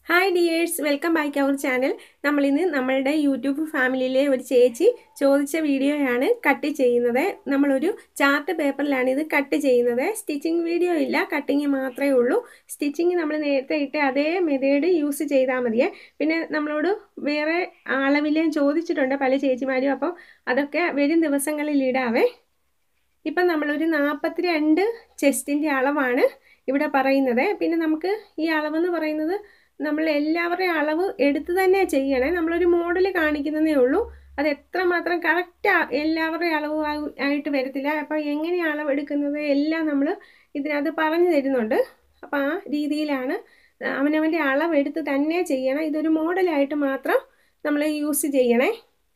hi dears welcome back our channel നമ്മളിന്ന് നമ്മളുടെ YouTube ഫാമിലിയിലെ ഒരു ചേച്ചി ചോദിച്ച വീഡിയോയാണ് കട്ട് ചെയ്യുന്നത് നമ്മളൊരു ചാർട്ട് പേപ്പറിലാണ് ഇത് കട്ട് ചെയ്യുന്നത് സ്റ്റിച്ചിങ് വീഡിയോ ഇല്ല കട്ടിങ് മാത്രമേ ഉള്ളൂ സ്റ്റിച്ചിങ് നമ്മൾ നേരത്തെ ഇട്ട് അതേ മെത്തേഡ് യൂസ് ചെയ്താൽ മതിയേ പിന്നെ നമ്മളോട് വേറെ അളവിലും ചോദിച്ചിട്ടുണ്ട് പല ചേച്ചിമാരും അപ്പോൾ അതൊക്കെ വരും ദിവസങ്ങളിൽ ഇടാവേ ഇപ്പം നമ്മളൊരു നാൽപ്പത്തി രണ്ട് ചെസ്റ്റിൻ്റെ അളവാണ് ഇവിടെ പറയുന്നത് പിന്നെ നമുക്ക് ഈ അളവെന്ന് പറയുന്നത് നമ്മൾ എല്ലാവരുടെയും അളവ് എടുത്ത് തന്നെ ചെയ്യണേ നമ്മളൊരു മോഡൽ കാണിക്കുന്നതേ ഉള്ളൂ അത് എത്രമാത്രം കറക്റ്റ് എല്ലാവരുടെയും അളവ് ആയിട്ട് വരത്തില്ല അപ്പോൾ എങ്ങനെയാണ് അളവ് എടുക്കുന്നത് എല്ലാം നമ്മൾ ഇതിനകത്ത് പറഞ്ഞു തരുന്നുണ്ട് അപ്പോൾ ആ രീതിയിലാണ് അവനവൻ്റെ അളവ് എടുത്ത് തന്നെ ചെയ്യണം ഇതൊരു മോഡലായിട്ട് മാത്രം നമ്മൾ യൂസ് ചെയ്യണേ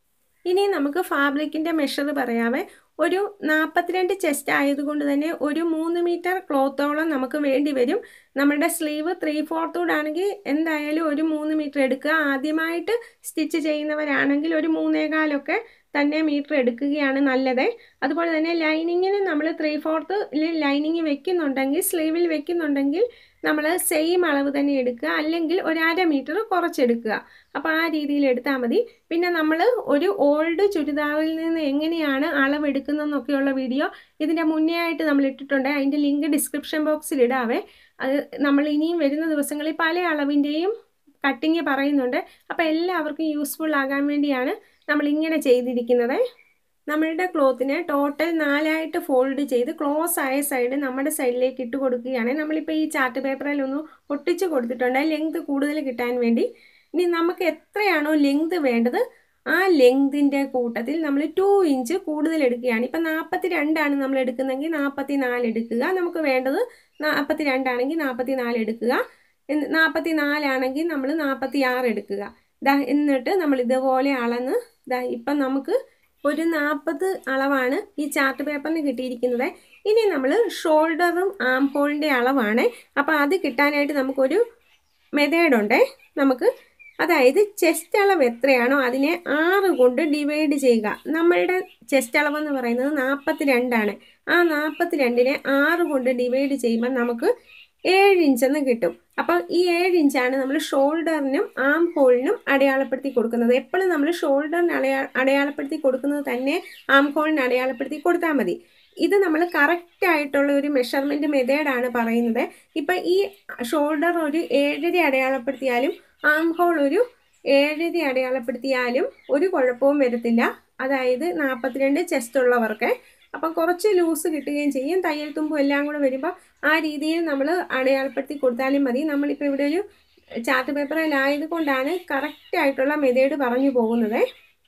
ഇനി നമുക്ക് ഫാബ്രിക്കിൻ്റെ മെഷർ പറയാവേ ഒരു നാൽപ്പത്തിരണ്ട് ചെസ്റ്റ് ആയതുകൊണ്ട് തന്നെ ഒരു മൂന്ന് മീറ്റർ ക്ലോത്തോളം നമുക്ക് വേണ്ടി വരും നമ്മുടെ സ്ലീവ് ത്രീ ഫോർത്തൂഡ് ആണെങ്കിൽ എന്തായാലും ഒരു മൂന്ന് മീറ്റർ എടുക്കുക ആദ്യമായിട്ട് സ്റ്റിച്ച് ചെയ്യുന്നവരാണെങ്കിൽ ഒരു മൂന്നേകാലൊക്കെ തന്നെ മീറ്റർ എടുക്കുകയാണ് നല്ലത് അതുപോലെ തന്നെ ലൈനിങ്ങിന് നമ്മൾ ത്രീ ഫോർത്തിൽ ലൈനിങ് വെക്കുന്നുണ്ടെങ്കിൽ സ്ലീവിൽ വെക്കുന്നുണ്ടെങ്കിൽ നമ്മൾ സെയിം അളവ് തന്നെ എടുക്കുക അല്ലെങ്കിൽ ഒരു അര മീറ്റർ കുറച്ചെടുക്കുക അപ്പോൾ ആ രീതിയിൽ എടുത്താൽ മതി പിന്നെ നമ്മൾ ഒരു ഓൾഡ് ചുരിദാറിൽ നിന്ന് എങ്ങനെയാണ് അളവ് എടുക്കുന്നതെന്നൊക്കെയുള്ള വീഡിയോ ഇതിൻ്റെ മുന്നേ ആയിട്ട് നമ്മൾ ഇട്ടിട്ടുണ്ട് അതിൻ്റെ ലിങ്ക് ഡിസ്ക്രിപ്ഷൻ ബോക്സിൽ ഇടാവേ അത് നമ്മൾ ഇനിയും വരുന്ന ദിവസങ്ങളിൽ പല അളവിൻ്റെയും കട്ടിങ് പറയുന്നുണ്ട് അപ്പോൾ എല്ലാവർക്കും യൂസ്ഫുൾ ആകാൻ വേണ്ടിയാണ് നമ്മൾ ഇങ്ങനെ ചെയ്തിരിക്കുന്നത് നമ്മളുടെ ക്ലോത്തിനെ ടോട്ടൽ നാലായിട്ട് ഫോൾഡ് ചെയ്ത് ക്ലോസ് ആയ സൈഡ് നമ്മുടെ സൈഡിലേക്ക് ഇട്ട് കൊടുക്കുകയാണ് നമ്മളിപ്പോൾ ഈ ചാർട്ട് പേപ്പറിൽ ഒന്ന് ഒട്ടിച്ച് കൊടുത്തിട്ടുണ്ട് ലെങ്ത് കൂടുതൽ കിട്ടാൻ വേണ്ടി ഇനി നമുക്ക് എത്രയാണോ ലെങ്ത് വേണ്ടത് ആ ലെങ്തിൻ്റെ കൂട്ടത്തിൽ നമ്മൾ ടു ഇഞ്ച് കൂടുതൽ എടുക്കുകയാണ് ഇപ്പം നാൽപ്പത്തി രണ്ടാണ് നമ്മൾ എടുക്കുന്നതെങ്കിൽ നാൽപ്പത്തി നാല് എടുക്കുക നമുക്ക് വേണ്ടത് നാൽപ്പത്തി രണ്ടാണെങ്കിൽ നാൽപ്പത്തി നാല് എടുക്കുക നാൽപ്പത്തി നാലാണെങ്കിൽ നമ്മൾ നാൽപ്പത്തി ആറ് എടുക്കുക ദാ എന്നിട്ട് നമ്മൾ ഇതുപോലെ അളന്ന് ദാ ഇപ്പം നമുക്ക് ഒരു നാൽപ്പത് അളവാണ് ഈ ചാർട്ട് പേപ്പറിന് കിട്ടിയിരിക്കുന്നത് ഇനി നമ്മൾ ഷോൾഡറും ആം ഹോളിൻ്റെ അളവാണ് അപ്പോൾ അത് കിട്ടാനായിട്ട് നമുക്കൊരു മെത്തേഡുണ്ട് നമുക്ക് അതായത് ചെസ്റ്റ് അളവ് എത്രയാണോ അതിനെ ആറ് കൊണ്ട് ഡിവൈഡ് ചെയ്യുക നമ്മളുടെ ചെസ്റ്റ് അളവെന്ന് പറയുന്നത് നാൽപ്പത്തി രണ്ടാണ് ആ നാൽപ്പത്തി രണ്ടിനെ ആറ് കൊണ്ട് ഡിവൈഡ് ചെയ്യുമ്പോൾ നമുക്ക് ഏഴ് ഇഞ്ചെന്ന് കിട്ടും അപ്പം ഈ ഏഴ് ഇഞ്ചാണ് നമ്മൾ ഷോൾഡറിനും ആം ഹോളിനും അടയാളപ്പെടുത്തി കൊടുക്കുന്നത് എപ്പോഴും നമ്മൾ ഷോൾഡറിന് അടയാ അടയാളപ്പെടുത്തി കൊടുക്കുന്നത് തന്നെ ആം ഹോളിന് അടയാളപ്പെടുത്തി കൊടുത്താൽ മതി ഇത് നമ്മൾ കറക്റ്റ് ആയിട്ടുള്ള ഒരു മെഷർമെൻറ്റ് മെത്തേഡാണ് പറയുന്നത് ഇപ്പം ഈ ഷോൾഡർ ഒരു ഏഴര അടയാളപ്പെടുത്തിയാലും ആം ഹോൾ ഒരു ഏഴര അടയാളപ്പെടുത്തിയാലും ഒരു കുഴപ്പവും വരത്തില്ല അതായത് നാൽപ്പത്തിരണ്ട് ചെസ്റ്റ് ഉള്ളവർക്ക് അപ്പം കുറച്ച് ലൂസ് കിട്ടുകയും ചെയ്യും തയ്യൽ തുമ്പും എല്ലാം കൂടെ വരുമ്പോൾ ആ രീതിയിൽ നമ്മൾ അടയാളപ്പെടുത്തി കൊടുത്താലും മതി നമ്മളിപ്പോൾ ഇവിടെ ഒരു ചാർട്ട് പേപ്പറിലായത് കൊണ്ടാണ് കറക്റ്റ് ആയിട്ടുള്ള മെത്തേഡ് പറഞ്ഞു പോകുന്നത്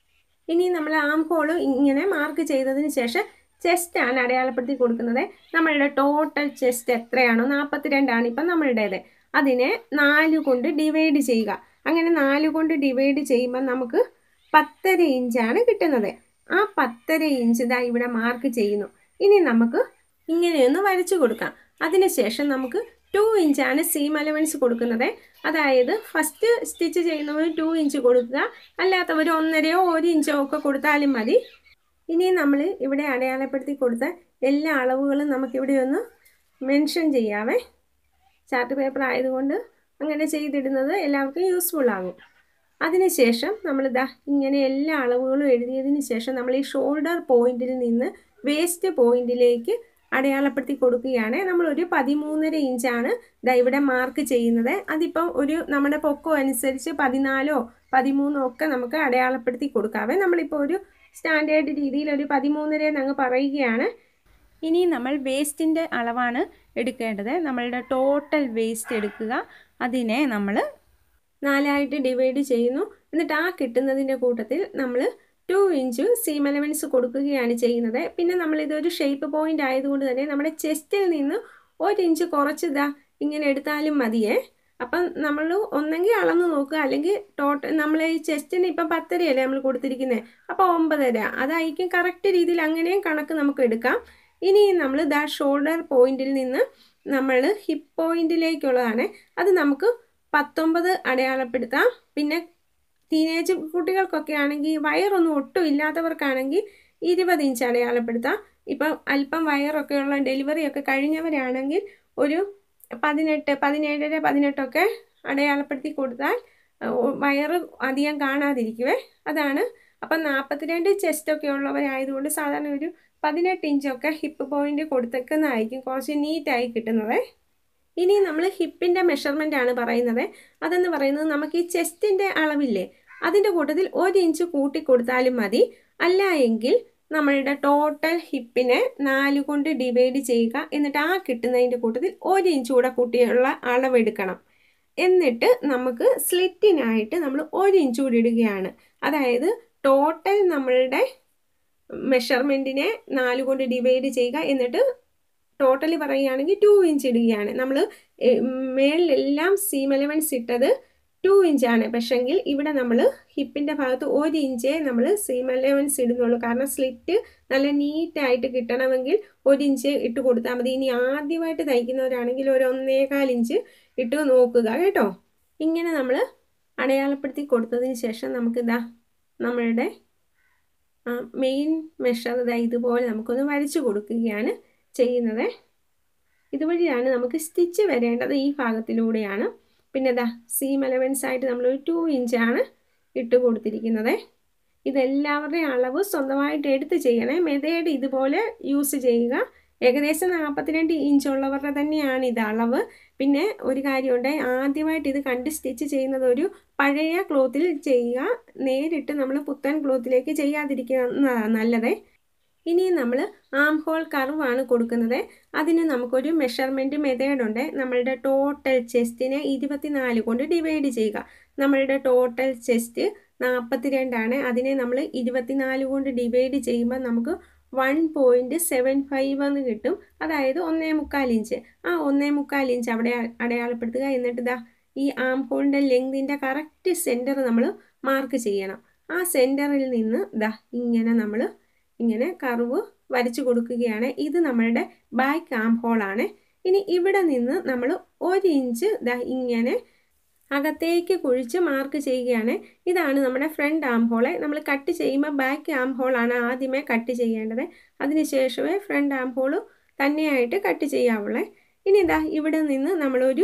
ഇനി നമ്മൾ ആം ഹോൾ ഇങ്ങനെ മാർക്ക് ചെയ്തതിന് ശേഷം ചെസ്റ്റാണ് അടയാളപ്പെടുത്തി കൊടുക്കുന്നത് നമ്മളുടെ ടോട്ടൽ ചെസ്റ്റ് എത്രയാണോ നാൽപ്പത്തിരണ്ടാണ് ഇപ്പം നമ്മളുടേത് അതിനെ നാല് കൊണ്ട് ഡിവൈഡ് ചെയ്യുക അങ്ങനെ നാല് കൊണ്ട് ഡിവൈഡ് ചെയ്യുമ്പോൾ നമുക്ക് പത്തര ഇഞ്ചാണ് കിട്ടുന്നത് ആ പത്തര ഇഞ്ച് ഇതാ ഇവിടെ മാർക്ക് ചെയ്യുന്നു ഇനി നമുക്ക് ഇങ്ങനെയൊന്ന് വരച്ചു കൊടുക്കാം അതിനുശേഷം നമുക്ക് ടു ഇഞ്ചാണ് സീം അലവൻസ് കൊടുക്കുന്നത് അതായത് ഫസ്റ്റ് സ്റ്റിച്ച് ചെയ്യുന്നവർ ടു ഇഞ്ച് കൊടുക്കുക അല്ലാത്തവർ ഒന്നരയോ ഒരു ഇഞ്ചോ ഒക്കെ കൊടുത്താലും മതി ഇനി നമ്മൾ ഇവിടെ അടയാളപ്പെടുത്തി കൊടുത്ത എല്ലാ അളവുകളും നമുക്കിവിടെ ഒന്ന് മെൻഷൻ ചെയ്യാവേ ചാർട്ട് പേപ്പർ ആയതുകൊണ്ട് അങ്ങനെ ചെയ്തിടുന്നത് എല്ലാവർക്കും യൂസ്ഫുൾ ആകും അതിനുശേഷം നമ്മൾ ഇതാ ഇങ്ങനെ എല്ലാ അളവുകളും എഴുതിയതിന് ശേഷം നമ്മൾ ഈ ഷോൾഡർ പോയിന്റിൽ നിന്ന് വേസ്റ്റ് പോയിന്റിലേക്ക് അടയാളപ്പെടുത്തി കൊടുക്കുകയാണ് നമ്മളൊരു പതിമൂന്നര ഇഞ്ചാണ് ഇതാ ഇവിടെ മാർക്ക് ചെയ്യുന്നത് അതിപ്പം ഒരു നമ്മുടെ പൊക്കം അനുസരിച്ച് പതിനാലോ പതിമൂന്നോ ഒക്കെ നമുക്ക് അടയാളപ്പെടുത്തി കൊടുക്കാവേ നമ്മളിപ്പോൾ ഒരു സ്റ്റാൻഡേർഡ് രീതിയിൽ ഒരു പതിമൂന്നര എന്നങ്ങ് പറയുകയാണ് ഇനി നമ്മൾ വേസ്റ്റിൻ്റെ അളവാണ് എടുക്കേണ്ടത് നമ്മളുടെ ടോട്ടൽ വേസ്റ്റ് എടുക്കുക അതിനെ നമ്മൾ നാലായിട്ട് ഡിവൈഡ് ചെയ്യുന്നു എന്നിട്ട് ആ കിട്ടുന്നതിൻ്റെ കൂട്ടത്തിൽ നമ്മൾ ടു ഇഞ്ച് സീം എലവൻസ് കൊടുക്കുകയാണ് ചെയ്യുന്നത് പിന്നെ നമ്മൾ ഇതൊരു ഷേപ്പ് പോയിന്റ് ആയതുകൊണ്ട് തന്നെ നമ്മുടെ ചെസ്റ്റിൽ നിന്ന് ഒരു ഇഞ്ച് കുറച്ച് ഇതാ ഇങ്ങനെ എടുത്താലും മതിയേ അപ്പം നമ്മൾ ഒന്നെങ്കിൽ അളന്ന് നോക്കുക അല്ലെങ്കിൽ ടോട്ടൽ നമ്മൾ ഈ ചെസ്റ്റിന് ഇപ്പം പത്തരയല്ലേ നമ്മൾ കൊടുത്തിരിക്കുന്നത് അപ്പോൾ ഒമ്പതര അതായിരിക്കും കറക്റ്റ് രീതിയിൽ അങ്ങനെയും കണക്ക് നമുക്ക് എടുക്കാം ഇനി നമ്മൾ ദാ ഷോൾഡർ പോയിന്റിൽ നിന്ന് നമ്മൾ ഹിപ്പ് പോയിന്റിലേക്കുള്ളതാണ് അത് നമുക്ക് പത്തൊമ്പത് അടയാളപ്പെടുത്താം പിന്നെ ടീനേജ് കുട്ടികൾക്കൊക്കെ ആണെങ്കിൽ വയറൊന്നും ഒട്ടും ഇല്ലാത്തവർക്കാണെങ്കിൽ ഇരുപത് ഇഞ്ച് അടയാളപ്പെടുത്താം ഇപ്പം അല്പം വയറൊക്കെ ഉള്ള ഡെലിവറി ഒക്കെ കഴിഞ്ഞവരാണെങ്കിൽ ഒരു പതിനെട്ട് പതിനേഴര പതിനെട്ടൊക്കെ അടയാളപ്പെടുത്തി കൊടുത്താൽ വയറ് അധികം കാണാതിരിക്കുവേ അതാണ് അപ്പം നാൽപ്പത്തിരണ്ട് ചെസ്റ്റൊക്കെ ഉള്ളവരായതുകൊണ്ട് സാധാരണ ഒരു പതിനെട്ട് ഇഞ്ചൊക്കെ ഹിപ്പ് പോയിന്റ് കൊടുത്തേക്കുന്നതായിരിക്കും കുറച്ച് നീറ്റായി കിട്ടുന്നത് ഇനി നമ്മൾ ഹിപ്പിൻ്റെ മെഷർമെൻ്റ് ആണ് പറയുന്നത് അതെന്ന് പറയുന്നത് നമുക്ക് ഈ ചെസ്റ്റിൻ്റെ അളവില്ലേ അതിൻ്റെ കൂട്ടത്തിൽ ഒരു ഇഞ്ച് കൂട്ടി കൊടുത്താലും മതി അല്ല എങ്കിൽ നമ്മളുടെ ടോട്ടൽ ഹിപ്പിനെ നാല് കൊണ്ട് ഡിവൈഡ് ചെയ്യുക എന്നിട്ട് ആ കിട്ടുന്നതിൻ്റെ കൂട്ടത്തിൽ ഒരു ഇഞ്ച് കൂടെ കൂട്ടിയുള്ള അളവെടുക്കണം എന്നിട്ട് നമുക്ക് സ്ലിറ്റിനായിട്ട് നമ്മൾ ഒരു ഇഞ്ച് കൂടി ഇടുകയാണ് അതായത് ടോട്ടൽ നമ്മളുടെ മെഷർമെൻറ്റിനെ നാല് കൊണ്ട് ഡിവൈഡ് ചെയ്യുക എന്നിട്ട് ടോട്ടലി പറയുകയാണെങ്കിൽ ടു ഇഞ്ച് ഇടുകയാണ് നമ്മൾ മേളിലെല്ലാം സീം എലവൻസ് ഇട്ടത് ടു ഇഞ്ചാണ് പക്ഷെങ്കിൽ ഇവിടെ നമ്മൾ ഹിപ്പിൻ്റെ ഭാഗത്ത് ഒരു ഇഞ്ചേ നമ്മൾ സീം അലവൻസ് ഇടുന്നുള്ളൂ കാരണം സ്ലിറ്റ് നല്ല നീറ്റായിട്ട് കിട്ടണമെങ്കിൽ ഒരു ഇഞ്ച് ഇട്ട് കൊടുത്താൽ മതി ഇനി ആദ്യമായിട്ട് തയ്ക്കുന്നവരാണെങ്കിൽ ഒരു ഒന്നേകാൽ ഇഞ്ച് ഇട്ട് നോക്കുക കേട്ടോ ഇങ്ങനെ നമ്മൾ അടയാളപ്പെടുത്തി കൊടുത്തതിന് ശേഷം നമുക്കിതാ നമ്മളുടെ മെയിൻ മെഷർ ഇതാ ഇതുപോലെ നമുക്കൊന്ന് വരച്ചു കൊടുക്കുകയാണ് ചെയ്യുന്നത് ഇതുവഴിയാണ് നമുക്ക് സ്റ്റിച്ച് വരേണ്ടത് ഈ ഭാഗത്തിലൂടെയാണ് പിന്നെ ഇതാ സീം അലവൻസ് ആയിട്ട് നമ്മളൊരു ടു ഇഞ്ചാണ് ഇട്ട് കൊടുത്തിരിക്കുന്നത് ഇതെല്ലാവരുടെയും അളവ് സ്വന്തമായിട്ട് എടുത്ത് ചെയ്യണേ മെതേഡ് ഇതുപോലെ യൂസ് ചെയ്യുക ഏകദേശം നാൽപ്പത്തിരണ്ട് ഇഞ്ച് ഉള്ളവരുടെ തന്നെയാണ് ഇത് അളവ് പിന്നെ ഒരു കാര്യമുണ്ട് ആദ്യമായിട്ട് ഇത് കണ്ട് സ്റ്റിച്ച് ചെയ്യുന്നത് ഒരു പഴയ ക്ലോത്തിൽ ചെയ്യുക നേരിട്ട് നമ്മൾ പുത്തൻ ക്ലോത്തിലേക്ക് ചെയ്യാതിരിക്കുന്നതാണ് നല്ലത് ഇനി നമ്മൾ ആം ഹോൾ കർവാണ് കൊടുക്കുന്നത് അതിന് നമുക്കൊരു മെഷർമെൻറ്റ് മെത്തേഡുണ്ട് നമ്മളുടെ ടോട്ടൽ ചെസ്റ്റിനെ ഇരുപത്തിനാല് കൊണ്ട് ഡിവൈഡ് ചെയ്യുക നമ്മളുടെ ടോട്ടൽ ചെസ്റ്റ് നാൽപ്പത്തിരണ്ടാണ് അതിനെ നമ്മൾ ഇരുപത്തിനാല് കൊണ്ട് ഡിവൈഡ് ചെയ്യുമ്പോൾ നമുക്ക് വൺ പോയിൻറ്റ് സെവൻ ഫൈവ് എന്ന് കിട്ടും അതായത് ഒന്നേ മുക്കാൽ ഇഞ്ച് ആ ഒന്നേ മുക്കാൽ ഇഞ്ച് അവിടെ അടയാളപ്പെടുത്തുക എന്നിട്ട് ഇതാ ഈ ആം ഹോളിൻ്റെ ലെങ്തിൻ്റെ കറക്റ്റ് സെൻറ്റർ നമ്മൾ മാർക്ക് ചെയ്യണം ആ സെൻറ്ററിൽ നിന്ന് ഇതാ ഇങ്ങനെ നമ്മൾ ഇങ്ങനെ കർവ് വരച്ചു കൊടുക്കുകയാണ് ഇത് നമ്മളുടെ ബാക്ക് ആം ഹോളാണ് ഇനി ഇവിടെ നിന്ന് നമ്മൾ ഒരു ഇഞ്ച് ദാ ഇങ്ങനെ അകത്തേക്ക് കുഴിച്ച് മാർക്ക് ചെയ്യുകയാണ് ഇതാണ് നമ്മുടെ ഫ്രണ്ട് ആം ഹോളെ നമ്മൾ കട്ട് ചെയ്യുമ്പോൾ ബാക്ക് ആം ഹോളാണ് ആദ്യമേ കട്ട് ചെയ്യേണ്ടത് അതിനുശേഷമേ ഫ്രണ്ട് ആം ഹോൾ തന്നെയായിട്ട് കട്ട് ചെയ്യാവുള്ളേ ഇനി ഇതാ ഇവിടെ നിന്ന് നമ്മളൊരു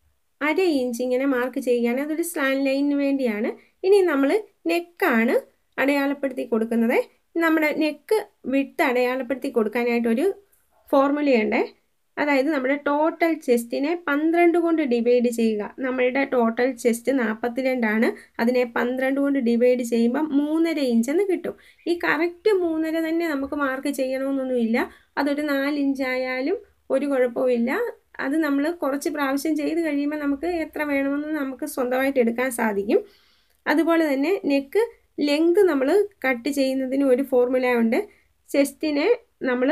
അര ഇഞ്ച് ഇങ്ങനെ മാർക്ക് ചെയ്യുകയാണ് അതൊരു സ്ലാൻ ലൈനിന് വേണ്ടിയാണ് ഇനി നമ്മൾ നെക്കാണ് അടയാളപ്പെടുത്തി കൊടുക്കുന്നത് നമ്മുടെ നെക്ക് വിട്ട് അടയാളപ്പെടുത്തി കൊടുക്കാനായിട്ടൊരു ഫോർമുലയുണ്ട് അതായത് നമ്മുടെ ടോട്ടൽ ചെസ്റ്റിനെ പന്ത്രണ്ട് കൊണ്ട് ഡിവൈഡ് ചെയ്യുക നമ്മളുടെ ടോട്ടൽ ചെസ്റ്റ് നാൽപ്പത്തിരണ്ടാണ് അതിനെ പന്ത്രണ്ട് കൊണ്ട് ഡിവൈഡ് ചെയ്യുമ്പോൾ മൂന്നര ഇഞ്ചെന്ന് കിട്ടും ഈ കറക്റ്റ് മൂന്നര തന്നെ നമുക്ക് മാർക്ക് ചെയ്യണമെന്നൊന്നുമില്ല അതൊരു നാല് ഇഞ്ചായാലും ഒരു കുഴപ്പമില്ല അത് നമ്മൾ കുറച്ച് പ്രാവശ്യം ചെയ്ത് കഴിയുമ്പോൾ നമുക്ക് എത്ര വേണമെന്ന് നമുക്ക് സ്വന്തമായിട്ട് എടുക്കാൻ സാധിക്കും അതുപോലെ തന്നെ നെക്ക് ലെങ്ത് നമ്മൾ കട്ട് ചെയ്യുന്നതിന് ഒരു ഫോർമുല ഉണ്ട് ചെസ്റ്റിനെ നമ്മൾ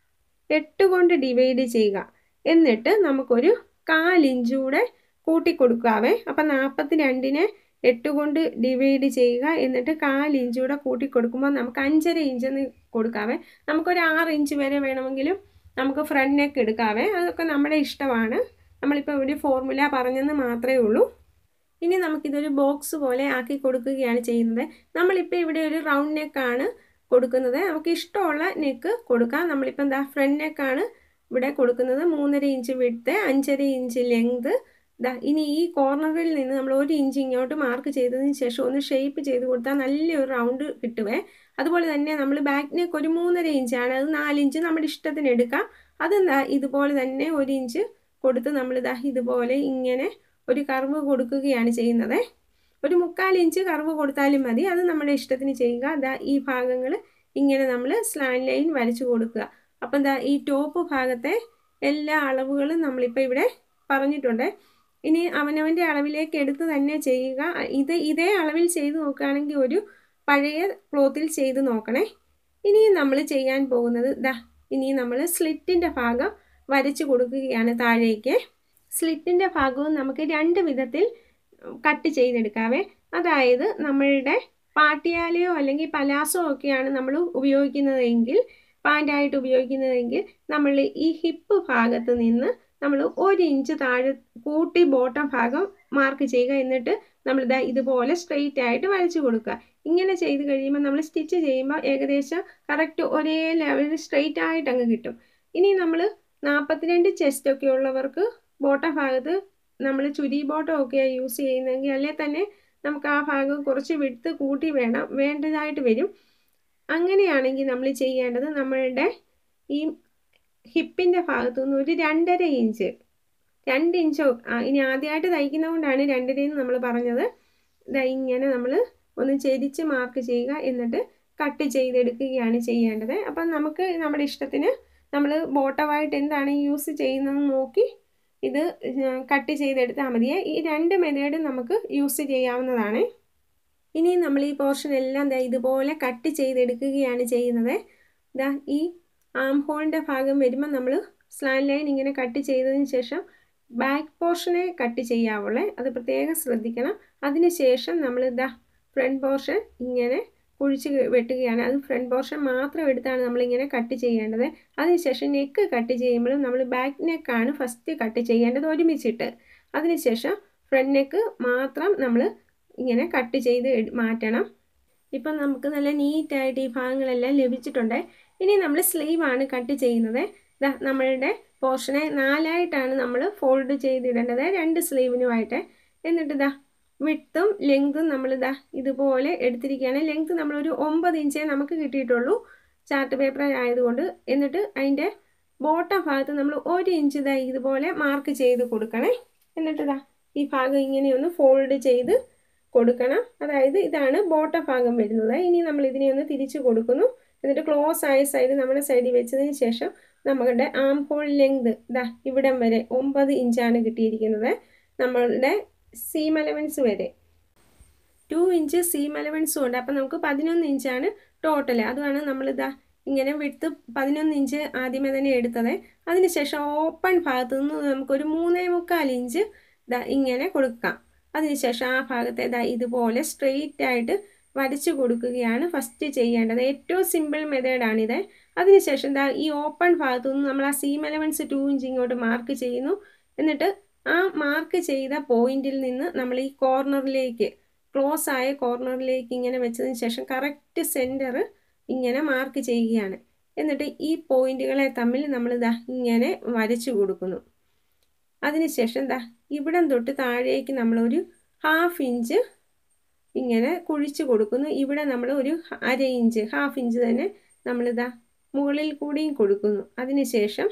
എട്ട് കൊണ്ട് ഡിവൈഡ് ചെയ്യുക എന്നിട്ട് നമുക്കൊരു കാലിഞ്ച് കൂടെ കൂട്ടിക്കൊടുക്കാവേ അപ്പം നാൽപ്പത്തി രണ്ടിനെ എട്ട് കൊണ്ട് ഡിവൈഡ് ചെയ്യുക എന്നിട്ട് കാലിഞ്ച് കൂടെ കൂട്ടിക്കൊടുക്കുമ്പോൾ നമുക്ക് അഞ്ചര ഇഞ്ചെന്ന് കൊടുക്കാവേ നമുക്കൊരു ആറ് ഇഞ്ച് വരെ വേണമെങ്കിലും നമുക്ക് ഫ്രണ്ട് നെക്ക് എടുക്കാവേ അതൊക്കെ നമ്മുടെ ഇഷ്ടമാണ് നമ്മളിപ്പോൾ ഒരു ഫോർമുല പറഞ്ഞെന്ന് മാത്രമേ ഉള്ളൂ ഇനി നമുക്കിതൊരു ബോക്സ് പോലെ ആക്കി കൊടുക്കുകയാണ് ചെയ്യുന്നത് നമ്മളിപ്പോൾ ഇവിടെ ഒരു റൗണ്ട് നെക്കാണ് കൊടുക്കുന്നത് നമുക്ക് ഇഷ്ടമുള്ള നെക്ക് കൊടുക്കാം നമ്മളിപ്പോൾ എന്താ ഫ്രണ്ട് നെക്കാണ് ഇവിടെ കൊടുക്കുന്നത് മൂന്നര ഇഞ്ച് വിട്ട് അഞ്ചര ഇഞ്ച് ലെങ്ത് ഇതാ ഇനി ഈ കോർണറിൽ നിന്ന് നമ്മൾ ഒരു ഇഞ്ച് ഇങ്ങോട്ട് മാർക്ക് ചെയ്തതിന് ശേഷം ഒന്ന് ഷേപ്പ് ചെയ്ത് കൊടുത്താൽ നല്ലൊരു റൗണ്ട് കിട്ടുവേ അതുപോലെ തന്നെ നമ്മൾ ബാക്ക് നെക്ക് ഒരു മൂന്നര ഇഞ്ചാണ് അത് നാലിഞ്ച് നമ്മുടെ ഇഷ്ടത്തിന് എടുക്കാം അതെന്താ ഇതുപോലെ തന്നെ ഒരു ഇഞ്ച് കൊടുത്ത് നമ്മളിതാ ഇതുപോലെ ഇങ്ങനെ ഒരു കർവ് കൊടുക്കുകയാണ് ചെയ്യുന്നത് ഒരു മുക്കാൽ ഇഞ്ച് കർവ് കൊടുത്താലും മതി അത് നമ്മുടെ ഇഷ്ടത്തിന് ചെയ്യുക അതാ ഈ ഭാഗങ്ങൾ ഇങ്ങനെ നമ്മൾ സ്ലാൻ ലൈൻ വരച്ചു കൊടുക്കുക അപ്പം എന്താ ഈ ടോപ്പ് ഭാഗത്തെ എല്ലാ അളവുകളും നമ്മളിപ്പോൾ ഇവിടെ പറഞ്ഞിട്ടുണ്ട് ഇനി അവനവൻ്റെ അളവിലേക്ക് എടുത്ത് തന്നെ ചെയ്യുക ഇത് ഇതേ അളവിൽ ചെയ്ത് നോക്കുകയാണെങ്കിൽ ഒരു പഴയ ക്ലോത്തിൽ ചെയ്ത് നോക്കണേ ഇനി നമ്മൾ ചെയ്യാൻ പോകുന്നത് ദാ ഇനി നമ്മൾ സ്ലിറ്റിൻ്റെ ഭാഗം വരച്ചു കൊടുക്കുകയാണ് താഴേക്ക് സ്ലിറ്റിൻ്റെ ഭാഗവും നമുക്ക് രണ്ട് വിധത്തിൽ കട്ട് ചെയ്തെടുക്കാവേ അതായത് നമ്മളുടെ പാട്ടിയാലയോ അല്ലെങ്കിൽ പലാസോ ഒക്കെയാണ് നമ്മൾ ഉപയോഗിക്കുന്നതെങ്കിൽ പാൻ്റായിട്ട് ഉപയോഗിക്കുന്നതെങ്കിൽ നമ്മൾ ഈ ഹിപ്പ് ഭാഗത്ത് നിന്ന് നമ്മൾ ഒരു ഇഞ്ച് താഴെ കൂട്ടി ബോട്ടം ഭാഗം മാർക്ക് ചെയ്യുക എന്നിട്ട് നമ്മളിതാ ഇതുപോലെ സ്ട്രെയിറ്റ് ആയിട്ട് വരച്ചു കൊടുക്കുക ഇങ്ങനെ ചെയ്ത് കഴിയുമ്പോൾ നമ്മൾ സ്റ്റിച്ച് ചെയ്യുമ്പോൾ ഏകദേശം കറക്റ്റ് ഒരേ ലെവലിൽ സ്ട്രെയിറ്റ് ആയിട്ട് അങ്ങ് കിട്ടും ഇനി നമ്മൾ നാൽപ്പത്തിരണ്ട് ചെസ്റ്റ് ഒക്കെ ഉള്ളവർക്ക് ബോട്ടം ഭാഗത്ത് നമ്മൾ ചുരി ബോട്ടം ഒക്കെയാണ് യൂസ് ചെയ്യുന്നതെങ്കിൽ അല്ലെ തന്നെ നമുക്ക് ആ ഭാഗം കുറച്ച് വിടുത്ത് കൂട്ടി വേണം വേണ്ടതായിട്ട് വരും അങ്ങനെയാണെങ്കിൽ നമ്മൾ ചെയ്യേണ്ടത് നമ്മളുടെ ഈ ഹിപ്പിൻ്റെ ഭാഗത്തു നിന്ന് ഒരു രണ്ടര ഇഞ്ച് രണ്ട് ഇഞ്ചോ ഇനി ആദ്യമായിട്ട് തയ്ക്കുന്നതുകൊണ്ടാണ് രണ്ടരയെന്ന് നമ്മൾ പറഞ്ഞത് ഇതാ ഇങ്ങനെ നമ്മൾ ഒന്ന് ചെരിച്ച് മാർക്ക് ചെയ്യുക എന്നിട്ട് കട്ട് ചെയ്തെടുക്കുകയാണ് ചെയ്യേണ്ടത് അപ്പം നമുക്ക് നമ്മുടെ ഇഷ്ടത്തിന് നമ്മൾ ബോട്ടമായിട്ട് എന്താണ് യൂസ് ചെയ്യുന്നതെന്ന് നോക്കി ഇത് കട്ട് ചെയ്തെടുത്താൽ മതിയെ ഈ രണ്ട് മെത്തേഡും നമുക്ക് യൂസ് ചെയ്യാവുന്നതാണ് ഇനി നമ്മൾ ഈ പോർഷൻ എല്ലാം ദാ ഇതുപോലെ കട്ട് ചെയ്തെടുക്കുകയാണ് ചെയ്യുന്നത് ദാ ഈ ആം ഹോളിൻ്റെ ഭാഗം വരുമ്പോൾ നമ്മൾ സ്ലാൻ ലൈൻ ഇങ്ങനെ കട്ട് ചെയ്തതിന് ശേഷം ബാക്ക് പോർഷനെ കട്ട് ചെയ്യാവുള്ളേ അത് പ്രത്യേകം ശ്രദ്ധിക്കണം അതിന് ശേഷം നമ്മൾ ഇതാ ഫ്രണ്ട് പോർഷൻ ഇങ്ങനെ കുഴിച്ച് വെട്ടുകയാണ് അത് ഫ്രണ്ട് പോർഷൻ മാത്രം എടുത്താണ് നമ്മളിങ്ങനെ കട്ട് ചെയ്യേണ്ടത് അതിനുശേഷം നെക്ക് കട്ട് ചെയ്യുമ്പോഴും നമ്മൾ ബാക്ക് നെക്കാണ് ഫസ്റ്റ് കട്ട് ചെയ്യേണ്ടത് ഒരുമിച്ചിട്ട് അതിനുശേഷം ഫ്രണ്ട് നെക്ക് മാത്രം നമ്മൾ ഇങ്ങനെ കട്ട് ചെയ്ത് മാറ്റണം ഇപ്പം നമുക്ക് നല്ല നീറ്റായിട്ട് ഈ ഭാഗങ്ങളെല്ലാം ലഭിച്ചിട്ടുണ്ട് ഇനി നമ്മൾ സ്ലീവാണ് കട്ട് ചെയ്യുന്നത് ഇതാ നമ്മളുടെ പോർഷനെ നാലായിട്ടാണ് നമ്മൾ ഫോൾഡ് ചെയ്തിടേണ്ടത് രണ്ട് സ്ലീവിനുമായിട്ട് എന്നിട്ട് ഇതാ വിട്ടും ലെങ്തും നമ്മളിതാ ഇതുപോലെ എടുത്തിരിക്കുകയാണ് ലെങ്ത് നമ്മളൊരു ഒമ്പത് ഇഞ്ചേ നമുക്ക് കിട്ടിയിട്ടുള്ളൂ ചാർട്ട് പേപ്പർ ആയതുകൊണ്ട് എന്നിട്ട് അതിൻ്റെ ബോട്ടം ഭാഗത്ത് നമ്മൾ ഒരു ഇഞ്ച് ഇതാ ഇതുപോലെ മാർക്ക് ചെയ്ത് കൊടുക്കണേ എന്നിട്ട് ഇതാ ഈ ഭാഗം ഇങ്ങനെ ഒന്ന് ഫോൾഡ് ചെയ്ത് കൊടുക്കണം അതായത് ഇതാണ് ബോട്ടം ഭാഗം വരുന്നത് ഇനി നമ്മൾ ഇതിനെ ഒന്ന് തിരിച്ചു കൊടുക്കുന്നു എന്നിട്ട് ക്ലോസ് ആയ സൈഡ് നമ്മുടെ സൈഡിൽ വെച്ചതിന് ശേഷം നമ്മളുടെ ആം ഹോൾ ലെങ്ത് ഇതാ ഇവിടം വരെ ഒമ്പത് ഇഞ്ചാണ് കിട്ടിയിരിക്കുന്നത് നമ്മളുടെ സീം അലവൻസ് വരെ ടു ഇഞ്ച് സീം അലവൻസും ഉണ്ട് അപ്പം നമുക്ക് പതിനൊന്ന് ഇഞ്ചാണ് ടോട്ടൽ അതുമാണ് നമ്മളിതാ ഇങ്ങനെ വിട്ട് പതിനൊന്ന് ഇഞ്ച് ആദ്യമേ തന്നെ എടുത്തത് അതിനുശേഷം ഓപ്പൺ ഭാഗത്തു നിന്ന് നമുക്കൊരു മൂന്നേ മുക്കാൽ ഇഞ്ച് ഇതാ ഇങ്ങനെ കൊടുക്കാം അതിനുശേഷം ആ ഭാഗത്തെ ഇതാ ഇതുപോലെ സ്ട്രെയിറ്റ് ആയിട്ട് വരച്ചു കൊടുക്കുകയാണ് ഫസ്റ്റ് ചെയ്യേണ്ടത് ഏറ്റവും സിമ്പിൾ മെത്തേഡാണിത് അതിനുശേഷം എന്താ ഈ ഓപ്പൺ ഭാഗത്തു നിന്ന് നമ്മൾ ആ സീം എലവൻസ് ടു ഇഞ്ച് ഇങ്ങോട്ട് മാർക്ക് ചെയ്യുന്നു എന്നിട്ട് ആ മാർക്ക് ചെയ്ത പോയിന്റിൽ നിന്ന് നമ്മൾ ഈ കോർണറിലേക്ക് ക്ലോസ് ആയ കോർണറിലേക്ക് ഇങ്ങനെ വെച്ചതിന് ശേഷം കറക്റ്റ് സെൻറ്റർ ഇങ്ങനെ മാർക്ക് ചെയ്യുകയാണ് എന്നിട്ട് ഈ പോയിന്റുകളെ തമ്മിൽ നമ്മൾ ഇതാ ഇങ്ങനെ വരച്ചു കൊടുക്കുന്നു അതിനുശേഷം ദാ ഇവിടം തൊട്ട് താഴേക്ക് നമ്മളൊരു ഹാഫ് ഇഞ്ച് ഇങ്ങനെ കുഴിച്ച് കൊടുക്കുന്നു ഇവിടെ നമ്മൾ ഒരു അര ഇഞ്ച് ഹാഫ് ഇഞ്ച് തന്നെ നമ്മളിതാ മുകളിൽ കൂടിയും കൊടുക്കുന്നു അതിനുശേഷം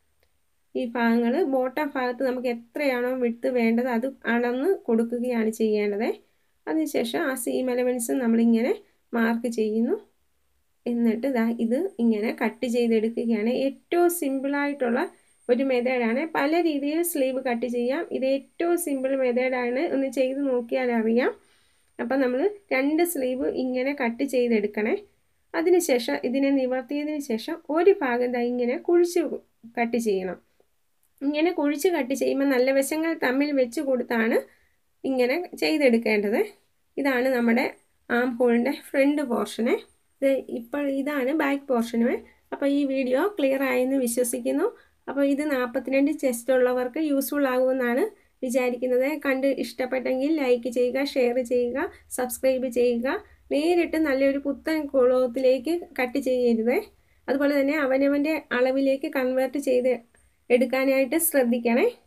ഈ ഭാഗങ്ങൾ ബോട്ടം ഭാഗത്ത് നമുക്ക് എത്രയാണോ വിട്ട് വേണ്ടത് അത് അളന്ന് കൊടുക്കുകയാണ് ചെയ്യേണ്ടത് അതിനുശേഷം ആ സീം എലവൻസ് നമ്മളിങ്ങനെ മാർക്ക് ചെയ്യുന്നു എന്നിട്ട് ഇതാ ഇത് ഇങ്ങനെ കട്ട് ചെയ്തെടുക്കുകയാണ് ഏറ്റവും സിമ്പിളായിട്ടുള്ള ഒരു മെത്തേഡാണ് പല രീതിയിൽ സ്ലീവ് കട്ട് ചെയ്യാം ഇത് ഏറ്റവും സിമ്പിൾ മെത്തേഡാണ് ഒന്ന് ചെയ്ത് നോക്കിയാൽ അറിയാം അപ്പം നമ്മൾ രണ്ട് സ്ലീവ് ഇങ്ങനെ കട്ട് ചെയ്തെടുക്കണേ അതിനുശേഷം ഇതിനെ നിവർത്തിയതിന് ശേഷം ഒരു ഭാഗം ദാ ഇങ്ങനെ കുഴിച്ച് കട്ട് ചെയ്യണം ഇങ്ങനെ കുഴിച്ച് കട്ട് ചെയ്യുമ്പോൾ നല്ല വശങ്ങൾ തമ്മിൽ വെച്ച് കൊടുത്താണ് ഇങ്ങനെ ചെയ്തെടുക്കേണ്ടത് ഇതാണ് നമ്മുടെ ആം ഹോളിൻ്റെ ഫ്രണ്ട് പോർഷന് ഇത് ഇപ്പോൾ ഇതാണ് ബാക്ക് പോർഷന് അപ്പോൾ ഈ വീഡിയോ ക്ലിയർ ആയെന്ന് വിശ്വസിക്കുന്നു അപ്പോൾ ഇത് നാൽപ്പത്തിരണ്ട് ചെസ്റ്റ് ഉള്ളവർക്ക് യൂസ്ഫുൾ ആകുമെന്നാണ് വിചാരിക്കുന്നത് കണ്ട് ഇഷ്ടപ്പെട്ടെങ്കിൽ ലൈക്ക് ചെയ്യുക ഷെയർ ചെയ്യുക സബ്സ്ക്രൈബ് ചെയ്യുക നേരിട്ട് നല്ലൊരു പുത്തൻ ക്ലോത്തിലേക്ക് കട്ട് ചെയ്യരുത് അതുപോലെ തന്നെ അവനവൻ്റെ അളവിലേക്ക് കൺവേർട്ട് ചെയ്ത് എടുക്കാനായിട്ട് ശ്രദ്ധിക്കണേ